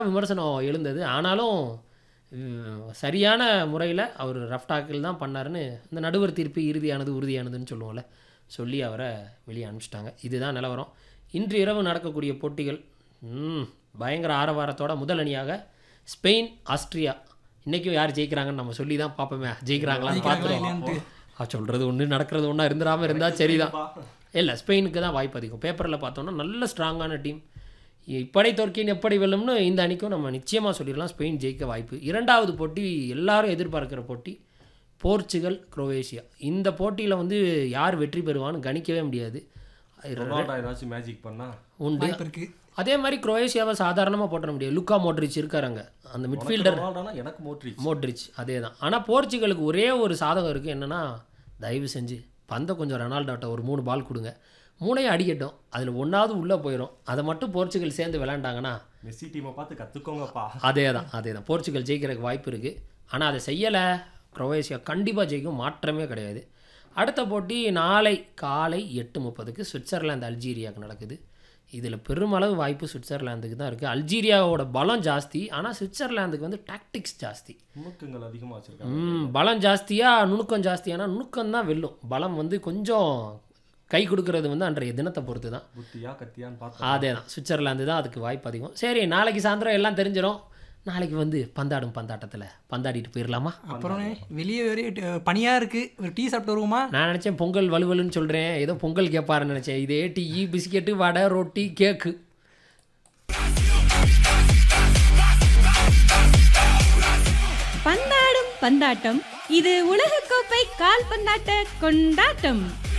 விமர்சனம் எழுந்தது ஆனாலும் ம், சரியான முறையில் அவர் ரஃப் டாக்கில் தான் பண்ணாருன்னு இந்த நடுவர் தீர்ப்பு இறுதியானது உறுதியானதுன்னு சொல்லுவோம்ல சொல்லி அவரை வெளியே அனுப்பிச்சிட்டாங்க இதுதான் நிலவரம் இன்று இரவு நடக்கக்கூடிய போட்டிகள் ம், பயங்கர ஆரவாரத்தோட முதல் அணியாக ஸ்பெயின் ஆஸ்திரியா இன்றைக்கும் யார் ஜெயிக்கிறாங்கன்னு நம்ம சொல்லி தான் பார்ப்போமே ஜெயிக்கிறாங்களான்னு பார்த்துருவோம் சொல்கிறது ஒன்று நடக்கிறது ஒன்றா இருந்துடாமல் இருந்தால் சரிதான் இல்லை ஸ்பெயினுக்கு தான் வாய்ப்பு அதிகம் பேப்பரில் பார்த்தோன்னா நல்ல ஸ்ட்ராங்கான டீம் இப்படை தோற்கின் எப்படி வெல்லும்னு இந்த அணிக்கும் நம்ம நிச்சயமாக சொல்லிடலாம் ஸ்பெயின் ஜெயிக்க வாய்ப்பு இரண்டாவது போட்டி எல்லாரும் எதிர்பார்க்கிற போட்டி போர்ச்சுகல் குரோவேஷியா இந்த போட்டியில் வந்து யார் வெற்றி பெறுவான்னு கணிக்கவே முடியாது ரொனால்டோ ஏதாச்சும் மேஜிக் பண்ணா உண்டு வாய்ப்பு இருக்கு அதே மாதிரி குரோவேஷியாவை சாதாரணமாக போட்டுற முடியாது லுக்கா மோட்ரிச் இருக்காருங்க அந்த மிட்ஃபீல்டர் ரொனால்டோனா எனக்கு மோட்ரி மோட்ரிச் அதே தான் ஆனால் போர்ச்சுகலுக்கு ஒரே ஒரு சாதகம் இருக்குது என்னென்னா தயவு செஞ்சு பந்தை கொஞ்சம் ரொனால்டோட்ட ஒரு மூணு பால் கொடுங்க மூணையும் அடிக்கட்டும் அதில் ஒன்றாவது உள்ளே போயிடும் அதை மட்டும் போர்ச்சுகல் சேர்ந்து விளாண்டாங்கன்னா மெஸ்ஸி டீமை பார்த்து கத்துக்கோங்கப்பா அதே தான் அதே தான் போர்ச்சுகல் ஜெயிக்கிறதுக்கு வாய்ப்பு இருக்குது ஆனால் அதை செய்யலை குரோவேஷியா கண்டிப்பாக ஜெயிக்கும் மாற்றமே கிடையாது அடுத்த போட்டி நாளை காலை எட்டு முப்பதுக்கு சுவிட்சர்லாந்து அல்ஜீரியாவுக்கு நடக்குது இதில் பெருமளவு வாய்ப்பு சுவிட்சர்லாந்துக்கு தான் இருக்குது அல்ஜீரியாவோட பலம் ஜாஸ்தி ஆனால் சுவிட்சர்லாந்துக்கு வந்து டாக்டிக்ஸ் ஜாஸ்தி நுணுக்கங்கள் அதிகமா வச்சிருக்காங்க ம் பலம் ஜாஸ்தியா நுணுக்கம் ஜாஸ்தியானா நுணுக்கம் தான் வெல்லும் பலம் வந்து கொஞ்சம் கை கொடுக்கறது வந்து அன்றைய தினத்தை பொறுத்து தான் புத்தியா கத்தியான்னு பார்த்தா அதே தான் சுவிட்சர்லாந்து தான் அதுக்கு வாய்ப்பு அதிகம் சரி நாளைக்கு சாயந்தரம் எல்லாம் தெரிஞ்சிடும் நாளைக்கு வந்து பந்தாடும் பந்தாட்டத்தில் பந்தாடிட்டு போயிடலாமா அப்புறம் வெளியே ஒரே ட- பனியா இருக்கு ஒரு டீ சாப்பிட்டு வருவோமா நான் நினச்சேன் பொங்கல் வலுவலுன்னு சொல்கிறேன் ஏதோ பொங்கல் கேட்பாருன்னு நினச்சேன் இதே டீ பிஸ்கெட்டு வடை ரொட்டி கேக்கு பந்தாடும் பந்தாட்டம் இது உலகக்கோப்பை கால்பந்தாட்ட கொண்டாட்டம்